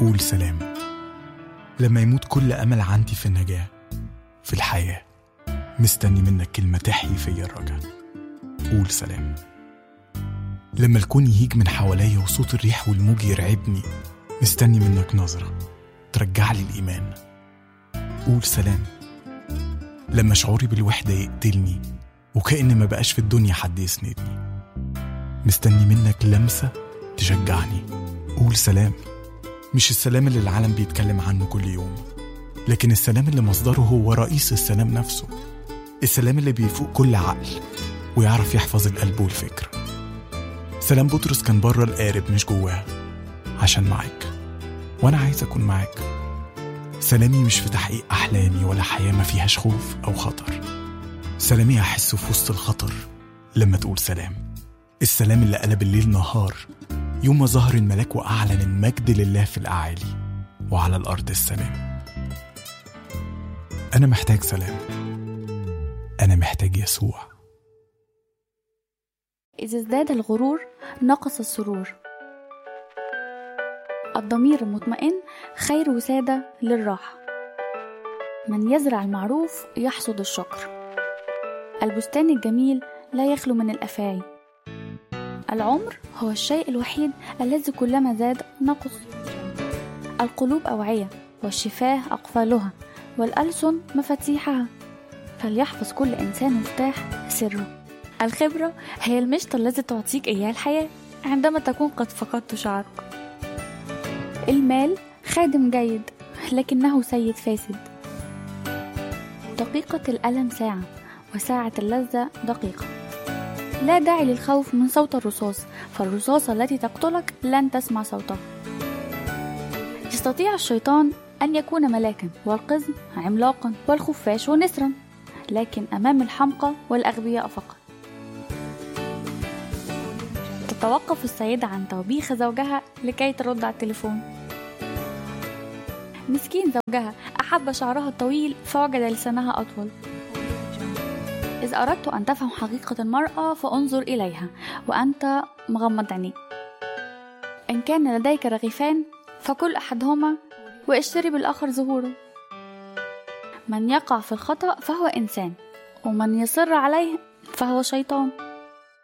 قول سلام لما يموت كل أمل عندي في النجاة في الحياة مستني منك كلمة تحيي فيا الرجا قول سلام لما الكون يهيج من حواليا وصوت الريح والموج يرعبني مستني منك نظرة ترجع لي الإيمان قول سلام لما شعوري بالوحدة يقتلني وكأن ما بقاش في الدنيا حد يسندني مستني منك لمسة تشجعني قول سلام مش السلام اللي العالم بيتكلم عنه كل يوم لكن السلام اللي مصدره هو رئيس السلام نفسه السلام اللي بيفوق كل عقل ويعرف يحفظ القلب والفكر سلام بطرس كان بره القارب مش جواه عشان معاك وانا عايز اكون معاك سلامي مش في تحقيق احلامي ولا حياه ما فيهاش خوف او خطر سلامي هحسه في وسط الخطر لما تقول سلام السلام اللي قلب الليل نهار يوم ما ظهر الملاك واعلن المجد لله في الاعالي وعلى الارض السلام انا محتاج سلام انا محتاج يسوع إذا ازداد الغرور نقص السرور الضمير المطمئن خير وسادة للراحة من يزرع المعروف يحصد الشكر البستان الجميل لا يخلو من الأفاعي العمر هو الشيء الوحيد الذي كلما زاد نقص القلوب أوعية والشفاه أقفالها والألسن مفاتيحها فليحفظ كل إنسان مفتاح سره الخبرة هي المشط الذي تعطيك إياه الحياة عندما تكون قد فقدت شعرك المال خادم جيد لكنه سيد فاسد دقيقة الألم ساعة وساعة اللذة دقيقة لا داعي للخوف من صوت الرصاص فالرصاصة التي تقتلك لن تسمع صوتها يستطيع الشيطان أن يكون ملاكا والقزم عملاقا والخفاش نسرا لكن أمام الحمقى والأغبياء فقط تتوقف السيدة عن توبيخ زوجها لكي ترد على التليفون مسكين زوجها أحب شعرها الطويل فوجد لسانها أطول إذا أردت أن تفهم حقيقة المرأة فانظر إليها وأنت مغمض عينيك إن كان لديك رغيفان فكل أحدهما واشتري بالآخر زهورا من يقع في الخطأ فهو إنسان ومن يصر عليه فهو شيطان